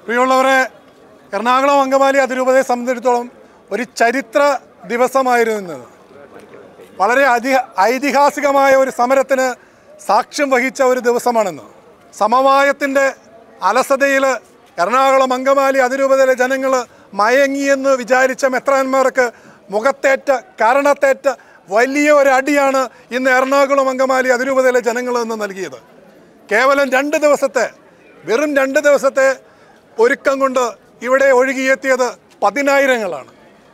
പ്രിയമുള്ളവരെ എറണാകുളം അങ്കമാലി അതിരൂപതയെ സംബന്ധിച്ചിടത്തോളം ഒരു ചരിത്ര ദിവസമായിരുന്നു ഇന്നത് വളരെ അധി ഐതിഹാസികമായ ഒരു സമരത്തിന് സാക്ഷ്യം വഹിച്ച ഒരു ദിവസമാണെന്ന് സമവായത്തിൻ്റെ അലസതയിൽ എറണാകുളം അങ്കമാലി അതിരൂപതയിലെ ജനങ്ങൾ മയങ്ങിയെന്ന് വിചാരിച്ച മെത്രാന്മാർക്ക് മുഖത്തേറ്റ കരണത്തേറ്റ വലിയ ഒരു അടിയാണ് ഇന്ന് എറണാകുളം അങ്കമാലി അതിരൂപതയിലെ ജനങ്ങൾ ഇന്ന് നൽകിയത് കേവലം രണ്ട് ദിവസത്തെ വെറും രണ്ട് ദിവസത്തെ ഒരുക്കം കൊണ്ട് ഇവിടെ ഒഴുകിയെത്തിയത് പതിനായിരങ്ങളാണ്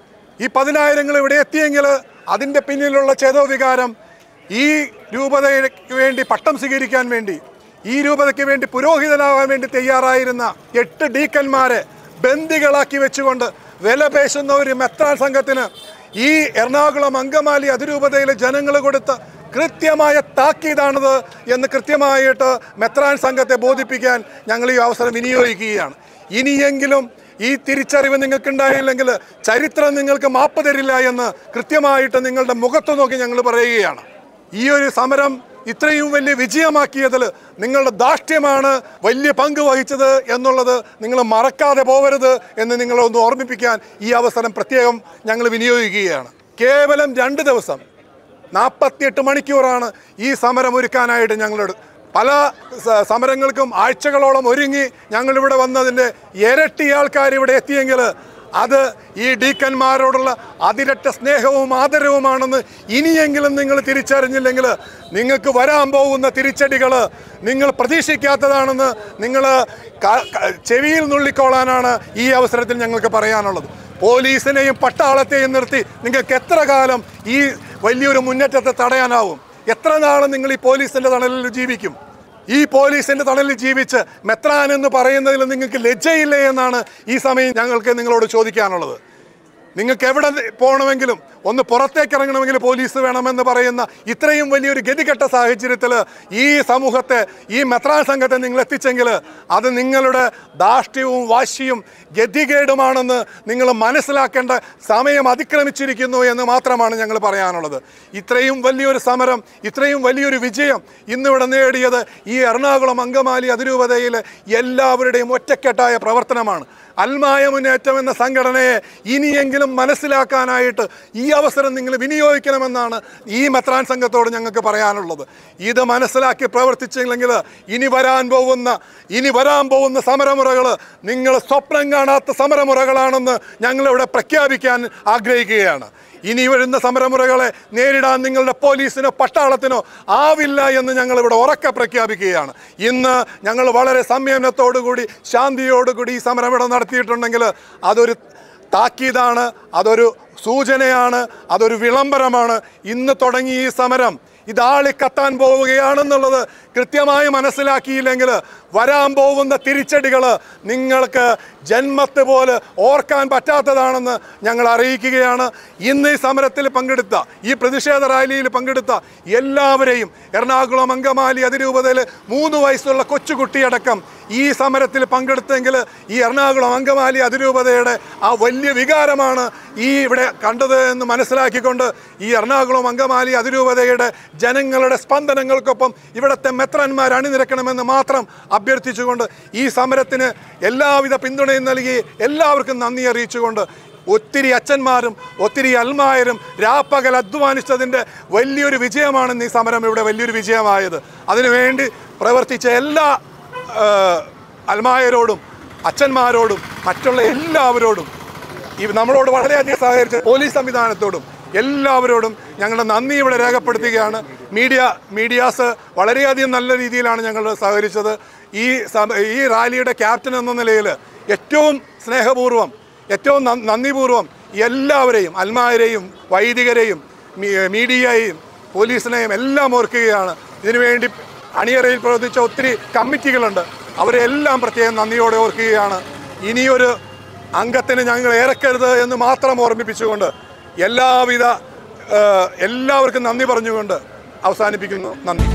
ഈ പതിനായിരങ്ങൾ ഇവിടെ എത്തിയെങ്കിൽ അതിൻ്റെ പിന്നിലുള്ള ചേതോവികാരം ഈ രൂപതയ്ക്ക് വേണ്ടി പട്ടം സ്വീകരിക്കാൻ വേണ്ടി ഈ രൂപതയ്ക്ക് വേണ്ടി പുരോഹിതനാകാൻ വേണ്ടി തയ്യാറായിരുന്ന എട്ട് ഡീക്കന്മാരെ ബന്ദികളാക്കി വെച്ചുകൊണ്ട് വില പേശുന്ന ഒരു മെത്രാൻ സംഘത്തിന് ഈ എറണാകുളം അങ്കമാലി അതിരൂപതയിലെ ജനങ്ങൾ കൊടുത്ത കൃത്യമായ താക്കീതാണിത് എന്ന് കൃത്യമായിട്ട് മെത്രാൻ സംഘത്തെ ബോധിപ്പിക്കാൻ ഞങ്ങൾ ഈ അവസരം വിനിയോഗിക്കുകയാണ് ഇനിയെങ്കിലും ഈ തിരിച്ചറിവ് നിങ്ങൾക്കുണ്ടായില്ലെങ്കിൽ ചരിത്രം നിങ്ങൾക്ക് മാപ്പ് തരില്ല എന്ന് കൃത്യമായിട്ട് നിങ്ങളുടെ മുഖത്ത് നോക്കി ഞങ്ങൾ പറയുകയാണ് ഈ ഒരു സമരം ഇത്രയും വലിയ വിജയമാക്കിയതിൽ നിങ്ങളുടെ ധാർഷ്ട്യമാണ് വലിയ പങ്ക് വഹിച്ചത് എന്നുള്ളത് നിങ്ങൾ മറക്കാതെ പോകരുത് എന്ന് നിങ്ങളൊന്ന് ഓർമ്മിപ്പിക്കാൻ ഈ അവസരം പ്രത്യേകം ഞങ്ങൾ വിനിയോഗിക്കുകയാണ് കേവലം രണ്ട് ദിവസം നാൽപ്പത്തിയെട്ട് മണിക്കൂറാണ് ഈ സമരം ഒരുക്കാനായിട്ട് ഞങ്ങളോട് പല സ- സമരങ്ങൾക്കും ആഴ്ചകളോളം ഒരുങ്ങി ഞങ്ങളിവിടെ വന്നതിൻ്റെ ഇരട്ടി ആൾക്കാർ ഇവിടെ എത്തിയെങ്കിൽ അത് ഈ ഡീക്കന്മാരോടുള്ള അതിരട്ട സ്നേഹവും ആദരവുമാണെന്ന് ഇനിയെങ്കിലും നിങ്ങൾ തിരിച്ചറിഞ്ഞില്ലെങ്കിൽ നിങ്ങൾക്ക് വരാൻ പോകുന്ന തിരിച്ചടികൾ നിങ്ങൾ പ്രതീക്ഷിക്കാത്തതാണെന്ന് നിങ്ങൾ ക- ക- ചെവിയിൽ നുള്ളിക്കോളാനാണ് ഈ അവസരത്തിൽ ഞങ്ങൾക്ക് പറയാനുള്ളത് പോലീസിനെയും പട്ടാളത്തെയും നിർത്തി നിങ്ങൾക്ക് എത്ര കാലം ഈ വലിയൊരു മുന്നേറ്റത്തെ തടയാനാവും എത്ര നാളും നിങ്ങൾ ഈ പോലീസിന്റെ തണലിൽ ജീവിക്കും ഈ പോലീസിന്റെ തണലിൽ ജീവിച്ച് മെത്രാൻ എന്ന് പറയുന്നതിൽ നിങ്ങൾക്ക് ലജ്ജയില്ലേ എന്നാണ് ഈ സമയം ഞങ്ങൾക്ക് നിങ്ങളോട് ചോദിക്കാനുള്ളത് നിങ്ങൾക്ക് എവിടെ പോകണമെങ്കിലും ഒന്ന് പുറത്തേക്ക് ഇറങ്ങണമെങ്കിൽ പോലീസ് വേണമെന്ന് പറയുന്ന ഇത്രയും വലിയൊരു ഗതികെട്ട സാഹചര്യത്തിൽ ഈ സമൂഹത്തെ ഈ മെത്രാൻ സംഘത്തെ നിങ്ങൾ എത്തിച്ചെങ്കിൽ അത് നിങ്ങളുടെ ധാർഷ്ട്യവും വാശിയും ഗതികേടുമാണെന്ന് നിങ്ങൾ മനസ്സിലാക്കേണ്ട സമയം അതിക്രമിച്ചിരിക്കുന്നു എന്ന് മാത്രമാണ് ഞങ്ങൾ പറയാനുള്ളത് ഇത്രയും വലിയൊരു സമരം ഇത്രയും വലിയൊരു വിജയം ഇന്നിവിടെ നേടിയത് ഈ എറണാകുളം അങ്കമാലി അതിരൂപതയിലെ എല്ലാവരുടെയും ഒറ്റക്കെട്ടായ പ്രവർത്തനമാണ് അൽമായ മുന്നേറ്റം എന്ന സംഘടനയെ ഇനിയെങ്കിലും മനസ്സിലാക്കാനായിട്ട് ഈ അവസരം നിങ്ങൾ വിനിയോഗിക്കണമെന്നാണ് ഈ മെത്രാൻ സംഘത്തോട് ഞങ്ങൾക്ക് പറയാനുള്ളത് ഇത് മനസ്സിലാക്കി പ്രവർത്തിച്ചില്ലെങ്കിൽ ഇനി വരാൻ പോകുന്ന ഇനി വരാൻ പോകുന്ന സമരമുറകൾ നിങ്ങൾ സ്വപ്നം കാണാത്ത സമരമുറകളാണെന്ന് ഞങ്ങളിവിടെ പ്രഖ്യാപിക്കാൻ ആഗ്രഹിക്കുകയാണ് ഇനി വരുന്ന സമരമുറകളെ നേരിടാൻ നിങ്ങളുടെ പോലീസിനോ പട്ടാളത്തിനോ ആവില്ല എന്ന് ഞങ്ങൾ ഇവിടെ ഉറക്കെ പ്രഖ്യാപിക്കുകയാണ് ഇന്ന് ഞങ്ങൾ വളരെ സംയമനത്തോടുകൂടി ശാന്തിയോടുകൂടി ഈ സമരം ഇവിടെ നടത്തിയിട്ടുണ്ടെങ്കിൽ അതൊരു താക്കീതാണ് അതൊരു സൂചനയാണ് അതൊരു വിളംബരമാണ് ഇന്ന് തുടങ്ങി ഈ സമരം ഇതാളി കത്താൻ പോവുകയാണെന്നുള്ളത് കൃത്യമായി മനസ്സിലാക്കിയില്ലെങ്കിൽ വരാൻ പോകുന്ന തിരിച്ചടികൾ നിങ്ങൾക്ക് ജന്മത്ത് പോലെ ഓർക്കാൻ പറ്റാത്തതാണെന്ന് ഞങ്ങൾ അറിയിക്കുകയാണ് ഇന്ന് ഈ സമരത്തിൽ പങ്കെടുത്ത ഈ പ്രതിഷേധ റാലിയിൽ പങ്കെടുത്ത എല്ലാവരെയും എറണാകുളം അങ്കമാലി അതിരൂപതയിൽ മൂന്ന് വയസ്സുള്ള കൊച്ചുകുട്ടിയടക്കം ഈ സമരത്തിൽ പങ്കെടുത്തെങ്കിൽ ഈ എറണാകുളം അങ്കമാലി അതിരൂപതയുടെ ആ വലിയ വികാരമാണ് ഈ ഇവിടെ കണ്ടത് എന്ന് മനസ്സിലാക്കിക്കൊണ്ട് ഈ എറണാകുളം അങ്കമാലി അതിരൂപതയുടെ ജനങ്ങളുടെ സ്പന്ദനങ്ങൾക്കൊപ്പം ഇവിടുത്തെ മെത്രന്മാർ അണിനിരക്കണമെന്ന് മാത്രം അഭ്യർത്ഥിച്ചുകൊണ്ട് ഈ സമരത്തിന് എല്ലാവിധ പിന്തുണയും നൽകി എല്ലാവർക്കും നന്ദി അറിയിച്ചുകൊണ്ട് ഒത്തിരി അച്ഛന്മാരും ഒത്തിരി അൽമായരും രാപ്പകൽ അധ്വാനിച്ചതിൻ്റെ വലിയൊരു വിജയമാണ് ഈ സമരം ഇവിടെ വലിയൊരു വിജയമായത് അതിനുവേണ്ടി പ്രവർത്തിച്ച എല്ലാ ആ, അൽമായരോടും അച്ഛന്മാരോടും മറ്റുള്ള എല്ലാവരോടും ഈ നമ്മളോട് വളരെയധികം സഹകരിച്ച പോലീസ് സംവിധാനത്തോടും എല്ലാവരോടും ഞങ്ങളുടെ നന്ദി ഇവിടെ രേഖപ്പെടുത്തുകയാണ് മീഡിയ മീഡിയാസ് വളരെയധികം നല്ല രീതിയിലാണ് ഞങ്ങൾ സഹകരിച്ചത് ഈ സമ- ഈ റാലിയുടെ ക്യാപ്റ്റൻ എന്ന നിലയിൽ ഏറ്റവും സ്നേഹപൂർവ്വം ഏറ്റവും നന്ദി- നന്ദിപൂർവ്വം എല്ലാവരെയും അൽമാരെയും വൈദികരെയും മീ- മീഡിയയെയും പോലീസിനെയും എല്ലാം ഓർക്കുകയാണ് ഇതിനുവേണ്ടി അണിയറയിൽ പ്രവർത്തിച്ച ഒത്തിരി കമ്മിറ്റികളുണ്ട് അവരെ എല്ലാം പ്രത്യേകം നന്ദിയോടെ ഓർക്കുകയാണ് ഇനിയൊരു അംഗത്തിന് ഞങ്ങൾ ഏറക്കരുത് എന്ന് മാത്രം ഓർമ്മിപ്പിച്ചുകൊണ്ട് എല്ലാവിധ ഏഹ്, എല്ലാവർക്കും നന്ദി പറഞ്ഞുകൊണ്ട് അവസാനിപ്പിക്കുന്നു നന്ദി